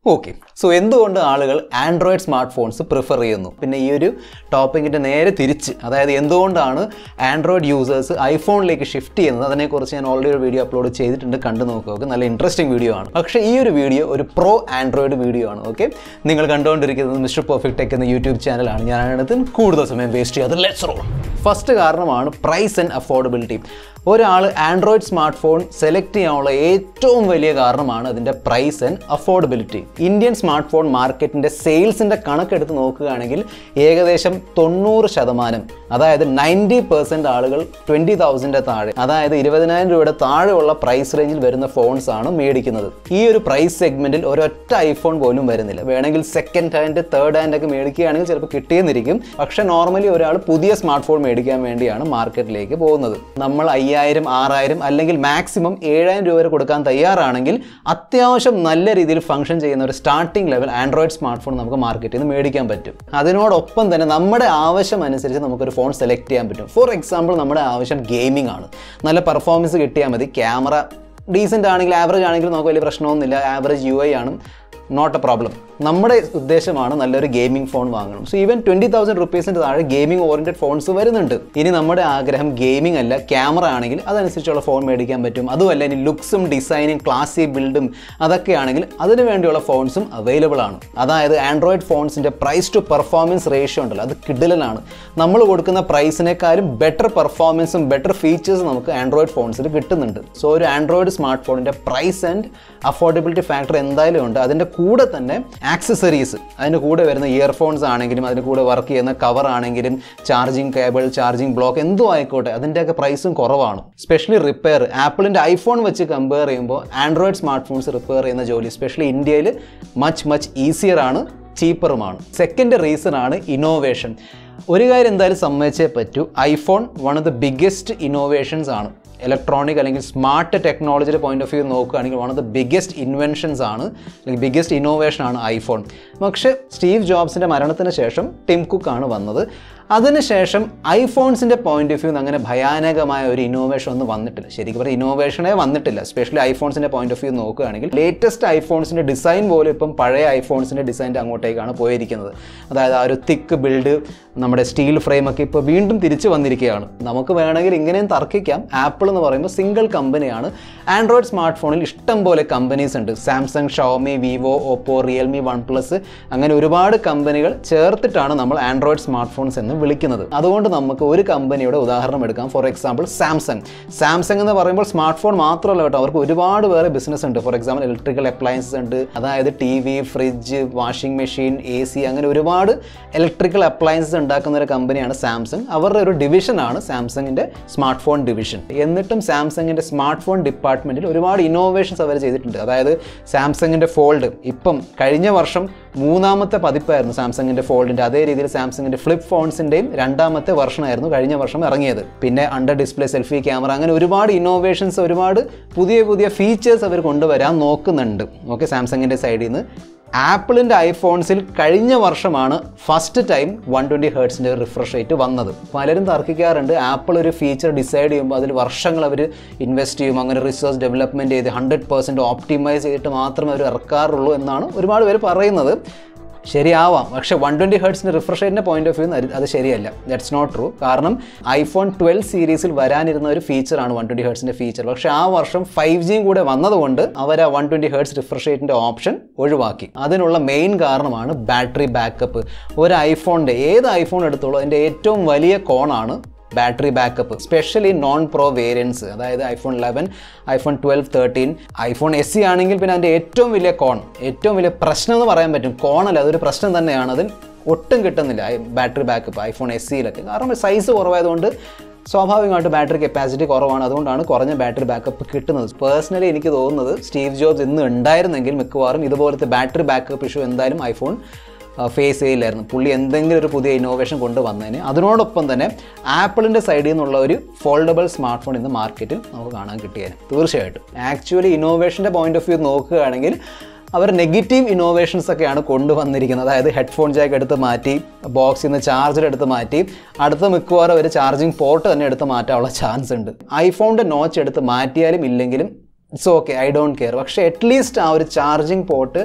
okay so എന്തുകൊണ്ട് ആളുകൾ Android smart phones prefer ചെയ്യുന്നു പിന്നെ ഈ ഒരു ടോപ്പിക്കിൻ്റെ നേരെ തിരിച്ച് അതായത് എന്തുകൊണ്ടാണ് ആൻഡ്രോയിഡ് യൂസേഴ്സ് ഐഫോണിലേക്ക് ഷിഫ്റ്റ് ചെയ്യുന്നത് അതിനെക്കുറിച്ച് ഞാൻ ഓൾറെഡി ഒരു വീഡിയോ അപ്ലോഡ് ചെയ്തിട്ടുണ്ട് കണ്ടു നോക്കുക നല്ല ഇൻട്രസ്റ്റിംഗ് വീഡിയോ ആണ് പക്ഷേ ഈ ഒരു വീഡിയോ ഒരു പ്രോ ആൻഡ്രോയിഡ് വീഡിയോ ആണ് ഓക്കെ നിങ്ങൾ കണ്ടുകൊണ്ടിരിക്കുന്നത് മിസ്റ്റർ പെർഫെക്റ്റ് ടെക് എന്ന യൂട്യൂബ് ചാനലാണ് ഞാനതിനകത്ത് കൂടുതൽ സമയം വേസ്റ്റ് ചെയ്യാതെ ലെറ്റ്സ് റോൾ ഫസ്റ്റ് കാരണമാണ് പ്രൈസ് ആൻഡ് അഫോർഡബിലിറ്റി ഒരാൾ ആൻഡ്രോയിഡ് സ്മാർട്ട് ഫോൺ സെലക്ട് ചെയ്യാനുള്ള ഏറ്റവും വലിയ കാരണമാണ് അതിൻ്റെ price and affordability Indian smart phone മാർക്കറ്റിൻ്റെ സെയിൽസിൻ്റെ കണക്കെടുത്ത് നോക്കുകയാണെങ്കിൽ ഏകദേശം തൊണ്ണൂറ് ശതമാനം അതായത് നയൻറ്റി പെർസെൻറ്റ് ആളുകൾ ട്വൻറ്റി തൗസൻഡിൻ്റെ താഴെ അതായത് ഇരുപതിനായിരം രൂപയുടെ താഴെയുള്ള പ്രൈസ് റേഞ്ചിൽ വരുന്ന ഫോൺസ് ആണ് മേടിക്കുന്നത് ഈ ഒരു പ്രൈസ് സെഗ്മെൻറ്റിൽ ഒരൊറ്റ ഐഫോൺ പോലും വരുന്നില്ല വേണമെങ്കിൽ സെക്കൻഡ് ഹാൻഡ് തേർഡ് ഹാൻഡ് ഒക്കെ മേടിക്കുകയാണെങ്കിൽ ചിലപ്പോൾ കിട്ടിയെന്നിരിക്കും പക്ഷേ നോർമലി ഒരാൾ പുതിയ സ്മാർട്ട് ഫോൺ മേടിക്കാൻ വേണ്ടിയാണ് മാർക്കറ്റിലേക്ക് പോകുന്നത് നമ്മൾ അയ്യായിരം ആറായിരം അല്ലെങ്കിൽ മാക്സിമം ഏഴായിരം രൂപ വരെ കൊടുക്കാൻ തയ്യാറാണെങ്കിൽ അത്യാവശ്യം നല്ല രീതിയിൽ ഫംഗ്ഷൻ ചെയ്യുന്ന ഒരു starting level Android smart phone നമുക്ക് മാർക്കറ്റിൽ നിന്ന് മേടിക്കാൻ പറ്റും അതിനോടൊപ്പം തന്നെ നമ്മുടെ ആവശ്യം അനുസരിച്ച് നമുക്കൊരു ഫോൺ സെലക്ട് ചെയ്യാൻ പറ്റും ഫോർ എക്സാമ്പിൾ നമ്മുടെ ആവശ്യം ഗെയിമിംഗ് ആണ് നല്ല പെർഫോമൻസ് കിട്ടിയാൽ മതി ക്യാമറ ഡീസെൻ്റ് ആണെങ്കിൽ ആവറേജ് ആണെങ്കിൽ നമുക്ക് വലിയ പ്രശ്നമൊന്നുമില്ല ആവറേജ് യു ഐ ആണ് നോട്ട് എ പ്രോബ്ലം നമ്മുടെ ഉദ്ദേശമാണ് നല്ലൊരു ഗെയിമിംഗ് ഫോൺ വാങ്ങണം സോ ഈവൻ ട്വൻറ്റി തൗസൻഡ് റുപ്പീസിൻ്റെ താഴെ ഗെയിമിംഗ് ഓറിയൻറ്റഡ് ഫോൺസ് വരുന്നുണ്ട് ഇനി നമ്മുടെ ആഗ്രഹം ഗെയിമിംഗ് അല്ല ക്യാമറ ആണെങ്കിൽ അതനുസരിച്ചുള്ള ഫോൺ മേടിക്കാൻ പറ്റും അതുമല്ല ഇനി ലുക്സും ഡിസൈനും ക്ലാസി ബിൽഡും അതൊക്കെയാണെങ്കിൽ അതിന് വേണ്ടിയുള്ള ഫോൺസും അവൈലബിൾ ആണ് അതായത് ആൻഡ്രോയിഡ് ഫോൺസിൻ്റെ പ്രൈസ് ടു പെർഫോമൻസ് റേഷ്യോ ഉണ്ടല്ലോ അത് കിഡിലനാണ് നമ്മൾ കൊടുക്കുന്ന പ്രൈസിനേക്കാളും ബെറ്റർ പെർഫോമൻസും ബെറ്റർ ഫീച്ചേഴ്സും നമുക്ക് ആൻഡ്രോയിഡ് ഫോൺസിൽ കിട്ടുന്നുണ്ട് സോ ഒരു ആൻഡ്രോയിഡ് സ്മാർട്ട് ഫോണിൻ്റെ പ്രൈസ് ആൻഡ് അഫോർഡബിലിറ്റി ഫാക്ടർ എന്തായാലും ഉണ്ട് അതിൻ്റെ കൂടെ തന്നെ ആക്സസറീസ് അതിൻ്റെ കൂടെ വരുന്ന ഇയർഫോൺസ് ആണെങ്കിലും അതിന് കൂടെ വർക്ക് ചെയ്യുന്ന കവർ ആണെങ്കിലും ചാർജിങ് കേബിൾ ചാർജിങ് ബ്ലോക്ക് എന്തോ ആയിക്കോട്ടെ അതിൻ്റെയൊക്കെ പ്രൈസും കുറവാണ് സ്പെഷ്യലി റിപ്പയർ ആപ്പിളിൻ്റെ ഐഫോൺ വെച്ച് കമ്പയർ ചെയ്യുമ്പോൾ ആൻഡ്രോയിഡ് സ്മാർട്ട് ഫോൺസ് റിപ്പയർ ചെയ്യുന്ന ജോലി സ്പെഷ്യലി ഇന്ത്യയിൽ മച്ച് മച്ച് ഈസിയർ ആണ് ചീപ്പറുമാണ് സെക്കൻഡ് റീസൺ ആണ് ഇന്നോവേഷൻ ഒരു കാര്യം എന്തായാലും സമ്മതിച്ചേ പറ്റൂ iPhone one of the biggest innovations ആണ് ഇലക്ട്രോണിക് അല്ലെങ്കിൽ സ്മാർട്ട് ടെക്നോളജിയുടെ പോയിന്റ് ഓഫ് വ്യൂ നോക്കുകയാണെങ്കിൽ one of the biggest inventions ആണ് അല്ലെങ്കിൽ ബിഗ്ഗസ്റ്റ് ഇന്നോവേഷൻ ആണ് ഐഫോൺ പക്ഷേ സ്റ്റീവ് ജോബ്സിൻ്റെ മരണത്തിന് ശേഷം ടിം കുക്ക് ആണ് വന്നത് അതിനുശേഷം ഐഫോൺസിൻ്റെ പോയിന്റ് ഓഫ് വ്യൂ അങ്ങനെ ഭയാനകമായ ഒരു ഇന്നോവേഷൻ ഒന്നും വന്നിട്ടില്ല ശരിക്കും പറഞ്ഞാൽ ഇന്നോവേഷനേ വന്നിട്ടില്ല സ്പെഷ്യലി ഐഫോൺസിൻ്റെ പോയിന്റ് ഓഫ് വ്യൂ നോക്കുകയാണെങ്കിൽ ലേറ്റസ്റ്റ് ഐഫോൺസിൻ്റെ ഡിസൈൻ പോലും ഇപ്പം പഴയ ഐഫോൺസിൻ്റെ ഡിസൈൻ്റെ അങ്ങോട്ടേക്കാണ് പോയിരിക്കുന്നത് അതായത് ആ ഒരു തിക്ക് ബിൽഡ് നമ്മുടെ സ്റ്റീൽ ഫ്രെയിമൊക്കെ ഇപ്പോൾ വീണ്ടും തിരിച്ചു വന്നിരിക്കുകയാണ് നമുക്ക് വേണമെങ്കിൽ ഇങ്ങനെയും തർക്കിക്കാം ആപ്പിൾ എന്ന് പറയുമ്പോൾ സിംഗിൾ കമ്പനിയാണ് ആൻഡ്രോയിഡ് സ്മാർട്ട് ഫോണിൽ ഇഷ്ടം പോലെ കമ്പനീസ് ഉണ്ട് Samsung Xiaomi Vivo Oppo Realme OnePlus അങ്ങനെ ഒരുപാട് കമ്പനികൾ ചേർത്തിട്ടാണ് നമ്മൾ ആൻഡ്രോയിഡ് സ്മാർട്ട് ഫോൺസ് എന്ന് വിളിക്കുന്നത് അതുകൊണ്ട് നമുക്ക് ഒരു കമ്പനിയുടെ ഉദാഹരണം എടുക്കാം ഫോർ എക്സാമ്പിൾ സാംസങ് സാംസങ് എന്ന് പറയുമ്പോൾ സ്മാർട്ട് ഫോൺ മാത്രമല്ല കേട്ടോ അവർക്ക് ഒരുപാട് വേറെ ബിസിനസ് ഉണ്ട് ഫോർ എക്സാമ്പിൾ ഇലക്ട്രിക്കൽ അപ്ലയൻസസ് ഉണ്ട് അതായത് T V fridge washing machine A C അങ്ങനെ ഒരുപാട് ഇലക്ട്രിക്കൽ അപ്ലയൻസസ് ഉണ്ടാക്കുന്ന ഒരു കമ്പനിയാണ് സാംസങ് അവരുടെ ഒരു ഡിവിഷനാണ് സാംസങ്ങിൻ്റെ സ്മാർട്ട് ഫോൺ ഡിവിഷൻ എന്നിട്ടും സാംസങ്ങിൻ്റെ സ്മാർട്ട് ഫോൺ ഡിപ്പാർട്ട്മെൻറ്റിൽ ഒരുപാട് ഇന്നോവേഷൻസ് അവർ ചെയ്തിട്ടുണ്ട് അതായത് സാംസങ്ങിൻ്റെ ഫോൾഡ് ഇപ്പം കഴിഞ്ഞ വർഷം മൂന്നാമത്തെ പതിപ്പായിരുന്നു സാംസങ്ങിൻ്റെ ഫോൾഡിൻ്റെ അതേ രീതിയിൽ സാംസങ്ങിൻ്റെ ഫ്ലിപ്പ് ഫോൺസിൻ്റെയും രണ്ടാമത്തെ വർഷമായിരുന്നു കഴിഞ്ഞ വർഷം ഇറങ്ങിയത് പിന്നെ അണ്ടർ ഡിസ്പ്ലേ സെൽഫി ക്യാമറ അങ്ങനെ ഒരുപാട് ഇന്നോവേഷൻസ് ഒരുപാട് പുതിയ പുതിയ ഫീച്ചേഴ്സ് അവർ കൊണ്ടുവരാൻ നോക്കുന്നുണ്ട് ഓക്കെ സാംസങ്ങിൻ്റെ സൈഡിൽ നിന്ന് ആപ്പിളിൻ്റെ ഐഫോൺസിൽ കഴിഞ്ഞ വർഷമാണ് ഫസ്റ്റ് ടൈം വൺ ട്വൻറ്റി ഹേർട്സിൻ്റെ റിഫ്രഷ് റേറ്റ് വന്നത് പലരും തർക്കിക്കാറുണ്ട് ആപ്പിൾ ഒരു ഫീച്ചർ ഡിസൈഡ് ചെയ്യുമ്പോൾ അതിൽ വർഷങ്ങൾ അവർ ഇൻവെസ്റ്റ് ചെയ്യും അങ്ങനെ റിസർച്ച് ഡെവലപ്മെൻറ്റ് ചെയ്ത് ഹൺഡ്രഡ് പെർസെൻറ്റ് ഓപ്റ്റിമൈസ് ചെയ്തിട്ട് മാത്രമേ അവർ ഇറക്കാറുള്ളൂ എന്നാണ് ഒരുപാട് പേര് പറയുന്നത് ശരിയാവാം പക്ഷേ വൺ ട്വൻറ്റി ഹേർട്സിൻ്റെ റിഫ്രഷ് റേറ്റിൻ്റെ പോയിന്റ് ഓഫ് വ്യൂ അത് ശരിയല്ല ദാറ്റ്സ് നോട്ട് ട്രൂ കാരണം ഐഫോൺ ട്വൽവ് സീരീസിൽ വരാനിരുന്ന ഒരു ഫീച്ചറാണ് വൺ ട്വൻറ്റി ഹേർട്സിൻ്റെ ഫീച്ചർ പക്ഷേ ആ വർഷം ഫൈവ് ജിയും കൂടെ വന്നതുകൊണ്ട് അവർ ആ വൺ ട്വൻറ്റി ഹേർട്സ് റിഫ്രഷ് റേറ്റിൻ്റെ ഓപ്ഷൻ ഒഴിവാക്കി അതിനുള്ള മെയിൻ കാരണമാണ് ബാറ്ററി ബാക്കപ്പ് ഒരു ഐഫോണിൻ്റെ ഏത് ഐഫോൺ എടുത്തോളൂ അതിൻ്റെ ഏറ്റവും വലിയ കോണാണ് battery backup specially non pro variants അതായത് iPhone eleven iPhone twelve thirteen iPhone S E ആണെങ്കിൽ പിന്നെ അതിൻ്റെ ഏറ്റവും വലിയ കോൺ ഏറ്റവും വലിയ പ്രശ്നം എന്ന് പറയാൻ പറ്റും കോണല്ല അതൊരു പ്രശ്നം തന്നെയാണ് അതിൽ ഒട്ടും കിട്ടുന്നില്ല ബാറ്ററി ബാക്കപ്പ് ഐഫോൺ എസ് സിയിലൊക്കെ കാരണം സൈസ് കുറവായതുകൊണ്ട് സ്വാഭാവികമായിട്ട് ബാറ്ററി കപ്പാസിറ്റി കുറവാണ് അതുകൊണ്ടാണ് കുറഞ്ഞ ബാറ്ററി ബാക്കപ്പ് കിട്ടുന്നത് പേഴ്സണലി എനിക്ക് തോന്നുന്നത് സ്റ്റീവ് ജോബ്സ് ഇന്ന് ഉണ്ടായിരുന്നെങ്കിൽ മിക്കവാറും ഇതുപോലത്തെ ബാറ്ററി ബാക്കപ്പ് ഇഷ്യൂ എന്തായാലും ഐഫോൺ ഫേസ് ചെയ്യില്ലായിരുന്നു പുള്ളി എന്തെങ്കിലും ഒരു പുതിയ ഇന്നോവേഷൻ കൊണ്ടുവന്നതിന് അതിനോടൊപ്പം തന്നെ ആപ്പിളിൻ്റെ സൈഡിൽ നിന്നുള്ള ഒരു ഫോൾഡബിൾ സ്മാർട്ട് ഫോൺ ഇന്ന് മാർക്കറ്റിൽ നമുക്ക് കാണാൻ കിട്ടിയേനെ തീർച്ചയായിട്ടും ആക്ച്വലി ഇന്നോവേഷൻ്റെ പോയിന്റ് ഓഫ് വ്യൂ നോക്കുകയാണെങ്കിൽ അവർ നെഗറ്റീവ് ഇന്നോവേഷൻസ് ഒക്കെയാണ് കൊണ്ടുവന്നിരിക്കുന്നത് അതായത് ഹെഡ്ഫോൺ ജാക്ക് എടുത്ത് മാറ്റി ബോക്സിൽ നിന്ന് ചാർജർ എടുത്ത് മാറ്റി അടുത്ത മിക്കവാറും ഒരു ചാർജിങ് പോർട്ട് തന്നെ എടുത്ത് മാറ്റാനുള്ള ചാൻസ് ഉണ്ട് ഐഫോണിൻ്റെ നോച്ച് എടുത്ത് മാറ്റിയാലും ഇല്ലെങ്കിലും it's okay I don't care പക്ഷേ അറ്റ്ലീസ്റ്റ് ആ ഒരു ചാർജിങ് പോർട്ട്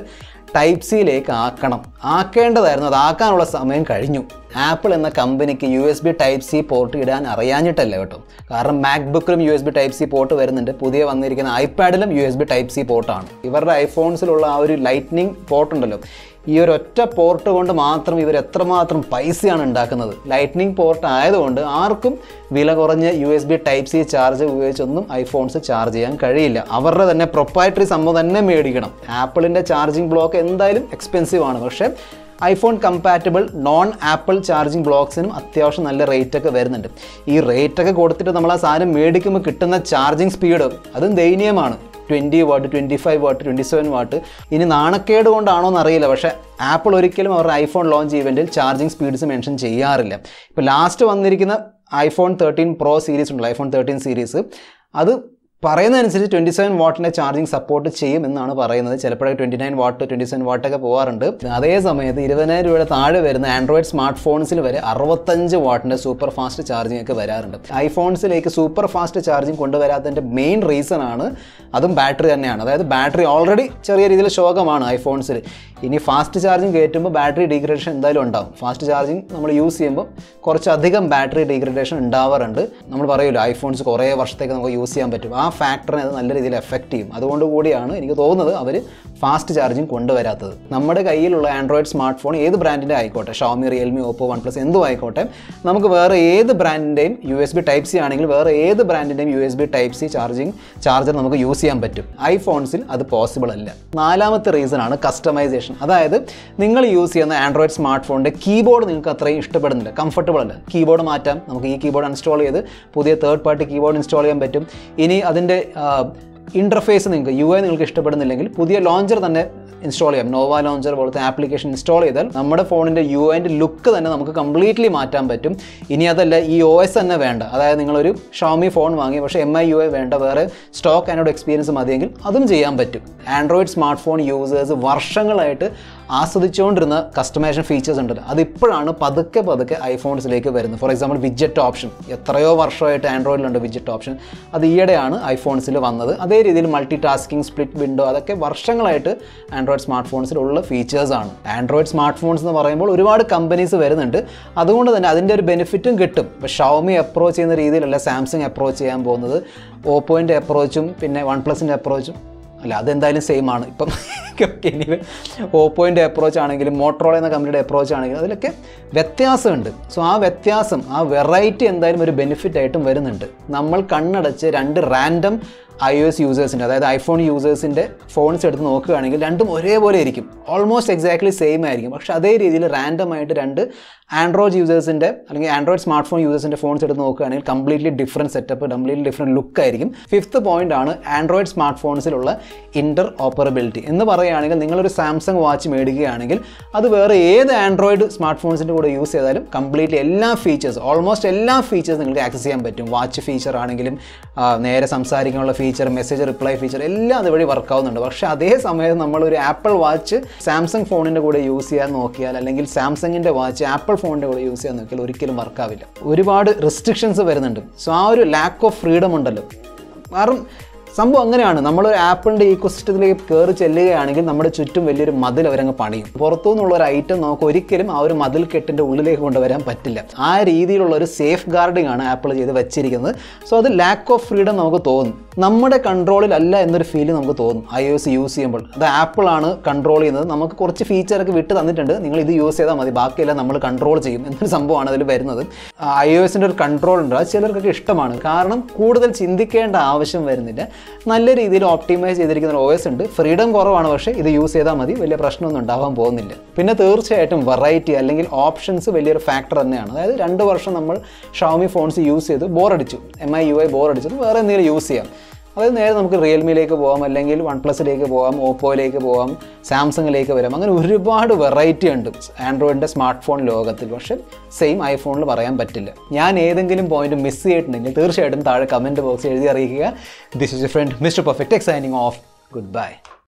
ടൈപ്പ് സിയിലേക്ക് ആക്കണം ആക്കേണ്ടതായിരുന്നു അത് ആക്കാനുള്ള സമയം കഴിഞ്ഞു ആപ്പിൾ എന്ന കമ്പനിക്ക് U S B type C port ഇടാൻ അറിയാഞ്ഞിട്ടല്ല കേട്ടോ കാരണം മാക്ബുക്കിലും U S B type C port വരുന്നുണ്ട് പുതിയ വന്നിരിക്കുന്ന ഐപാഡിലും U S B type C പോർട്ടാണ് ഇവരുടെ ഐഫോൺസിലുള്ള ആ ഒരു ലൈറ്റ്നിങ് പോർട്ട് ഉണ്ടല്ലോ ഈ ഒരു ഒറ്റ പോർട്ട് കൊണ്ട് മാത്രം ഇവർ എത്രമാത്രം പൈസയാണ് ഉണ്ടാക്കുന്നത് ലൈറ്റ്നിങ് പോർട്ട് ആയതുകൊണ്ട് ആർക്കും വില കുറഞ്ഞ U S B type C charge ഉപയോഗിച്ചൊന്നും ഐഫോൺസ് ചാർജ് ചെയ്യാൻ കഴിയില്ല അവരുടെ തന്നെ പ്രൊപ്പറേറ്ററി സംഭവം തന്നെ മേടിക്കണം ആപ്പിളിൻ്റെ ചാർജിങ് ബ്ലോക്ക് എന്തായാലും എക്സ്പെൻസീവ് ആണ് പക്ഷേ iPhone compatible non Apple charging ബ്ലോക്സിനും അത്യാവശ്യം നല്ല റേറ്റ് ഒക്കെ വരുന്നുണ്ട് ഈ റേറ്റ് ഒക്കെ കൊടുത്തിട്ട് നമ്മൾ ആ സാധനം മേടിക്കുമ്പോൾ കിട്ടുന്ന ചാർജിങ് സ്പീഡ് അതും ദയനീയമാണ് twenty watt twenty five watt twenty seven watt ഇനി നാണക്കേട് കൊണ്ടാണോ എന്നറിയില്ല പക്ഷേ ആപ്പിൾ ഒരിക്കലും അവരുടെ ഐഫോൺ ലോഞ്ച് ഇവൻറ്റിൽ ചാർജിങ് സ്പീഡ്സ് മെൻഷൻ ചെയ്യാറില്ല ഇപ്പോൾ ലാസ്റ്റ് വന്നിരിക്കുന്ന ഐഫോൺ തേർട്ടീൻ പ്രോ സീരീസ് ഉണ്ടല്ലോ ഐഫോൺ തേർട്ടീൻ സീരീസ് അത് പറയുന്നതനുസരിച്ച് ട്വൻറ്റി സെവൻ വാട്ടിൻ്റെ ചാർജിങ് സപ്പോർട്ട് ചെയ്യും എന്നാണ് പറയുന്നത് ചിലപ്പോഴൊക്കെ twenty nine watt twenty seven വാട്ടൊക്കെ പോകാറുണ്ട് അതേ സമയത്ത് ഇരുപതിനായിരം രൂപയുടെ താഴെ വരുന്ന ആൻഡ്രോയിഡ് സ്മാർട്ട് ഫോൺസിൽ വരെ അറുപത്തഞ്ച് വാട്ടിൻ്റെ സൂപ്പർ ഫാസ്റ്റ് ചാർജിങ് ഒക്കെ വരാറുണ്ട് ഐഫോൺസിലേക്ക് സൂപ്പർ ഫാസ്റ്റ് ചാർജിങ് കൊണ്ടുവരാത്തതിൻ്റെ മെയിൻ റീസൺ ആണ് അതും ബാറ്ററി തന്നെയാണ് അതായത് ബാറ്ററി ഓൾറെഡി ചെറിയ രീതിയിൽ ശോകമാണ് ഐഫോൺസിൽ ഇനി ഫാസ്റ്റ് ചാർജിങ് കയറ്റുമ്പോൾ ബാറ്ററി ഡീഗ്രഡേഷൻ എന്തായാലും ഉണ്ടാവും ഫാസ്റ്റ് ചാർജിങ് നമ്മൾ യൂസ് ചെയ്യുമ്പോൾ കുറച്ചധികം ബാറ്ററി ഡീഗ്രഡേഷൻ ഉണ്ടാവാറുണ്ട് നമ്മൾ പറയുമല്ലോ ഐഫോൺസ് കുറേ വർഷത്തേക്ക് നമുക്ക് യൂസ് ചെയ്യാൻ പറ്റും ആ ഫാക്ടറിനെ അത് നല്ല രീതിയിൽ എഫക്റ്റ് ചെയ്യും അതുകൊണ്ട് കൂടിയാണ് എനിക്ക് തോന്നുന്നത് അവർ ഫാസ്റ്റ് ചാർജിങ് കൊണ്ടുവരാത്തത് നമ്മുടെ കയ്യിലുള്ള ആൻഡ്രോയിഡ് സ്മാർട്ട് ഫോൺ ഏത് ബ്രാൻഡിൻ്റെ ആയിക്കോട്ടെ Xiaomi Realme Oppo OnePlus എന്തും ആയിക്കോട്ടെ നമുക്ക് വേറെ ഏത് ബ്രാൻഡിൻ്റെയും U S B type C ആണെങ്കിൽ വേറെ ഏത് ബ്രാൻഡിൻ്റെയും U S B type C charging charger നമുക്ക് യൂസ് ചെയ്യാൻ പറ്റും ഐഫോൺസിൽ അത് പോസിബിൾ അല്ല നാലാമത്തെ റീസൺ ആണ് കസ്റ്റമൈസേഷൻ അതായത് നിങ്ങൾ യൂസ് ചെയ്യുന്ന ആൻഡ്രോയിഡ് സ്മാർട്ട് ഫോണിൻ്റെ കീബോർഡ് നിങ്ങൾക്ക് അത്രയും ഇഷ്ടപ്പെടുന്നില്ല കംഫർട്ടബിൾ അല്ല കീബോർഡ് മാറ്റാം നമുക്ക് ഈ കീബോർഡ് ഇൻസ്റ്റാൾ ചെയ്ത് പുതിയ തേർഡ് പാർട്ടി കീബോർഡ് ഇൻസ്റ്റാൾ ചെയ്യാൻ പറ്റും ഇനി അതിൻ്റെ ഇൻ്റർഫേസ് നിങ്ങൾക്ക് യു ഐ നിങ്ങൾക്ക് ഇഷ്ടപ്പെടുന്നില്ലെങ്കിൽ പുതിയ ലോഞ്ചർ തന്നെ ഇൻസ്റ്റാൾ ചെയ്യാം നോവ ലോഞ്ചർ പോലത്തെ ആപ്ലിക്കേഷൻ ഇൻസ്റ്റാൾ ചെയ്താൽ നമ്മുടെ ഫോണിൻ്റെ യു ഐൻ്റെ ലുക്ക് തന്നെ നമുക്ക് കംപ്ലീറ്റ്ലി മാറ്റാൻ പറ്റും ഇനി അതല്ല ഈ ഒ എസ് തന്നെ വേണ്ട അതായത് നിങ്ങളൊരു ഷോമി ഫോൺ വാങ്ങി പക്ഷേ എം ഐ യു ഐ വേണ്ട വേറെ സ്റ്റോക്ക് ആൻഡ്രോയിഡ് എക്സ്പീരിയൻസ് മതിയെങ്കിൽ അതും ചെയ്യാൻ പറ്റും ആൻഡ്രോയിഡ് സ്മാർട്ട് ഫോൺ യൂസേഴ്സ് വർഷങ്ങളായിട്ട് ആസ്വദിച്ചുകൊണ്ടിരുന്ന കസ്റ്റമൈസേഷൻ ഫീച്ചേഴ്സ് ഉണ്ടല്ലോ അതിപ്പോഴാണ് പതുക്കെ പതുക്കെ ഐഫോൺസിലേക്ക് വരുന്നത് ഫോർ എക്സാമ്പിൾ വിജറ്റ് ഓപ്ഷൻ എത്രയോ വർഷമായിട്ട് ആൻഡ്രോയിഡിലുണ്ട് വിജറ്റ് ഓപ്ഷൻ അത് ഈയിടെയാണ് ഐഫോൺസിൽ വന്നത് അതേ രീതിയിൽ മൾട്ടി ടാസ്കിങ് സ്പ്ലിറ്റ് വിൻഡോ അതൊക്കെ വർഷങ്ങളായിട്ട് ആൻഡ്രോയിഡ് സ്മാർട്ട് ഫോൺസിലുള്ള ഫീച്ചേഴ്സാണ് ആൻഡ്രോയിഡ് സ്മാർട്ട് ഫോൺസ് എന്ന് പറയുമ്പോൾ ഒരുപാട് കമ്പനീസ് വരുന്നുണ്ട് അതുകൊണ്ട് തന്നെ അതിൻ്റെ ഒരു ബെനിഫിറ്റും കിട്ടും ഇപ്പോൾ ഷവമി അപ്രോച്ച് ചെയ്യുന്ന രീതിയിലല്ല സാംസങ് അപ്രോച്ച് ചെയ്യാൻ പോകുന്നത് ഓപ്പോയിൻ്റെ അപ്രോച്ചും പിന്നെ വൺ പ്ലസിൻ്റെ അപ്രോച്ചും അല്ല അതെന്തായാലും സെയിം ആണ് ഇപ്പം ഇനി ഓപ്പോയിൻ്റെ അപ്രോച്ച് ആണെങ്കിലും മോട്ടറോള എന്ന കമ്പനിയുടെ അപ്രോച്ച് ആണെങ്കിലും അതിലൊക്കെ വ്യത്യാസമുണ്ട് സോ ആ വ്യത്യാസം ആ വെറൈറ്റി എന്തായാലും ഒരു ബെനിഫിറ്റ് ആയിട്ടും വരുന്നുണ്ട് നമ്മൾ കണ്ണടച്ച് രണ്ട് റാൻഡം ഐ ഒ എസ് യൂസേഴ്സിൻ്റെ അതായത് ഐഫോൺ യൂസേഴ്സിൻ്റെ ഫോൺസ് എടുത്ത് നോക്കുകയാണെങ്കിൽ രണ്ടും ഒരേപോലെ ആയിരിക്കും ഓൾമോസ്റ്റ് എക്സാക്ട്ലി സെയിം ആയിരിക്കും പക്ഷേ അതേ രീതിയിൽ റാൻഡം ആയിട്ട് രണ്ട് ആൻഡ്രോയിഡ് യൂസേഴ്സിൻ്റെ അല്ലെങ്കിൽ ആൻഡ്രോയിഡ് സ്മാർട്ട് ഫോൺ യൂസേഴ്സിൻ്റെ ഫോൺസ് എടുത്ത് നോക്കുകയാണെങ്കിൽ completely different setup completely different look ആയിരിക്കും ഫിഫ്ത്ത് പോയിന്റ് ആണ് ആൻഡ്രോയിഡ് സ്മാർട്ട് ഫോൺസിലുള്ള ഇൻ്റർ ഓപ്പറബിലിറ്റി എന്ന് പറയുകയാണെങ്കിൽ നിങ്ങളൊരു സാംസങ് വാച്ച് മേടിക്കുകയാണെങ്കിൽ അത് വേറെ ഏത് ആൻഡ്രോയിഡ് സ്മാർട്ട് ഫോൺസിൻ്റെ കൂടെ യൂസ് ചെയ്താലും കംപ്ലീറ്റ്ലി എല്ലാ ഫീച്ചേഴ്സ് ഓൾമോസ്റ്റ് എല്ലാ ഫീച്ചേഴ്സ് നിങ്ങൾക്ക് ആക്സസ് ചെയ്യാൻ പറ്റും വാച്ച് ഫീച്ചർ ആണെങ്കിലും ആ, നേരെ സംസാരിക്കാനുള്ള ഫീച്ചർ മെസ്സേജ് റിപ്ലൈ ഫീച്ചർ എല്ലാം അതുവഴി വർക്ക് ആവുന്നുണ്ട് പക്ഷേ അതേ സമയത്ത് നമ്മളൊരു ആപ്പിൾ വാച്ച് സാംസങ് ഫോണിൻ്റെ കൂടെ യൂസ് ചെയ്യാൻ നോക്കിയാൽ അല്ലെങ്കിൽ സാംസങ്ങിൻ്റെ വാച്ച് ആപ്പിൾ ഫോണിൻ്റെ കൂടെ യൂസ് ചെയ്യാൻ നോക്കിയാൽ ഒരിക്കലും വർക്കാവില്ല ഒരുപാട് റെസ്ട്രിക്ഷൻസ് വരുന്നുണ്ട് സോ ആ ഒരു ലാക്ക് ഓഫ് ഫ്രീഡം ഉണ്ടല്ലോ കാരണം സംഭവം അങ്ങനെയാണ് നമ്മളൊരു ആപ്പിളിൻ്റെ ഈക്കോസിസ്റ്റത്തിലേക്ക് കയറി ചെല്ലുകയാണെങ്കിൽ നമ്മുടെ ചുറ്റും വലിയൊരു മതിൽ അവരങ്ങ് പണിയും പുറത്തു നിന്നുള്ള ഒരു ഐറ്റം നമുക്ക് ഒരിക്കലും ആ ഒരു മതിൽ കെട്ടിൻ്റെ ഉള്ളിലേക്ക് കൊണ്ടുവരാൻ പറ്റില്ല ആ രീതിയിലുള്ള ഒരു സേഫ് ഗാർഡിംഗ് ആണ് ആപ്പിൾ ചെയ്ത് വെച്ചിരിക്കുന്നത് സോ അത് ലാക്ക് ഓഫ് ഫ്രീഡം നമുക്ക് തോന്നും നമ്മുടെ കൺട്രോളിലല്ല എന്നൊരു ഫീൽ നമുക്ക് തോന്നും ഐ ഒ എസ് യൂസ് ചെയ്യുമ്പോൾ അത് ആപ്പിളാണ് കൺട്രോൾ ചെയ്യുന്നത് നമുക്ക് കുറച്ച് ഫീച്ചറൊക്കെ വിട്ട് തന്നിട്ടുണ്ട് നിങ്ങൾ ഇത് യൂസ് ചെയ്താൽ മതി ബാക്കിയെല്ലാം നമ്മൾ കൺട്രോൾ ചെയ്യും എന്നൊരു സംഭവമാണ് അതിൽ വരുന്നത് ഐ ഒ എസിൻ്റെ ഒരു കൺട്രോൾ ഉണ്ട് അത് ചിലർക്കൊക്കെ ഇഷ്ടമാണ് കാരണം കൂടുതൽ ചിന്തിക്കേണ്ട ആവശ്യം വരുന്നില്ല നല്ല രീതിയിൽ ഓപ്റ്റിമൈസ് ചെയ്തിരിക്കുന്ന ഒരു ഒ എസ് ഉണ്ട് ഫ്രീഡം കുറവാണ് പക്ഷേ ഇത് യൂസ് ചെയ്താൽ മതി വലിയ പ്രശ്നമൊന്നും ഉണ്ടാവാൻ പോകുന്നില്ല പിന്നെ തീർച്ചയായിട്ടും വെറൈറ്റി അല്ലെങ്കിൽ ഓപ്ഷൻസ് വലിയൊരു ഫാക്ടർ തന്നെയാണ് അതായത് രണ്ട് വർഷം നമ്മൾ ഷവമി ഫോൺസ് യൂസ് ചെയ്ത് ബോറടിച്ചു എം ഐ യു ഐ ബോറടിച്ചത് വേറെ എന്തെങ്കിലും യൂസ് ചെയ്യാം അതായത് നേരെ നമുക്ക് റിയൽമിയിലേക്ക് പോകാം അല്ലെങ്കിൽ വൺ പ്ലസിലേക്ക് പോകാം ഓപ്പോയിലേക്ക് പോകാം സാംസങ്ങിലേക്ക് വരാം അങ്ങനെ ഒരുപാട് വെറൈറ്റി ഉണ്ട് ആൻഡ്രോയിഡിൻ്റെ സ്മാർട്ട് ഫോൺ ലോകത്തിൽ പക്ഷേ സെയിം ഐഫോണിൽ പറയാൻ പറ്റില്ല ഞാൻ ഏതെങ്കിലും പോയിന്റ് മിസ് ചെയ്തിട്ടുണ്ടെങ്കിൽ തീർച്ചയായിട്ടും താഴെ കമൻറ്റ് ബോക്സ് എഴുതി അറിയിക്കുക this is a friend mister perfect എക്സൈനിങ് ഓഫ് ഗുഡ് ബൈ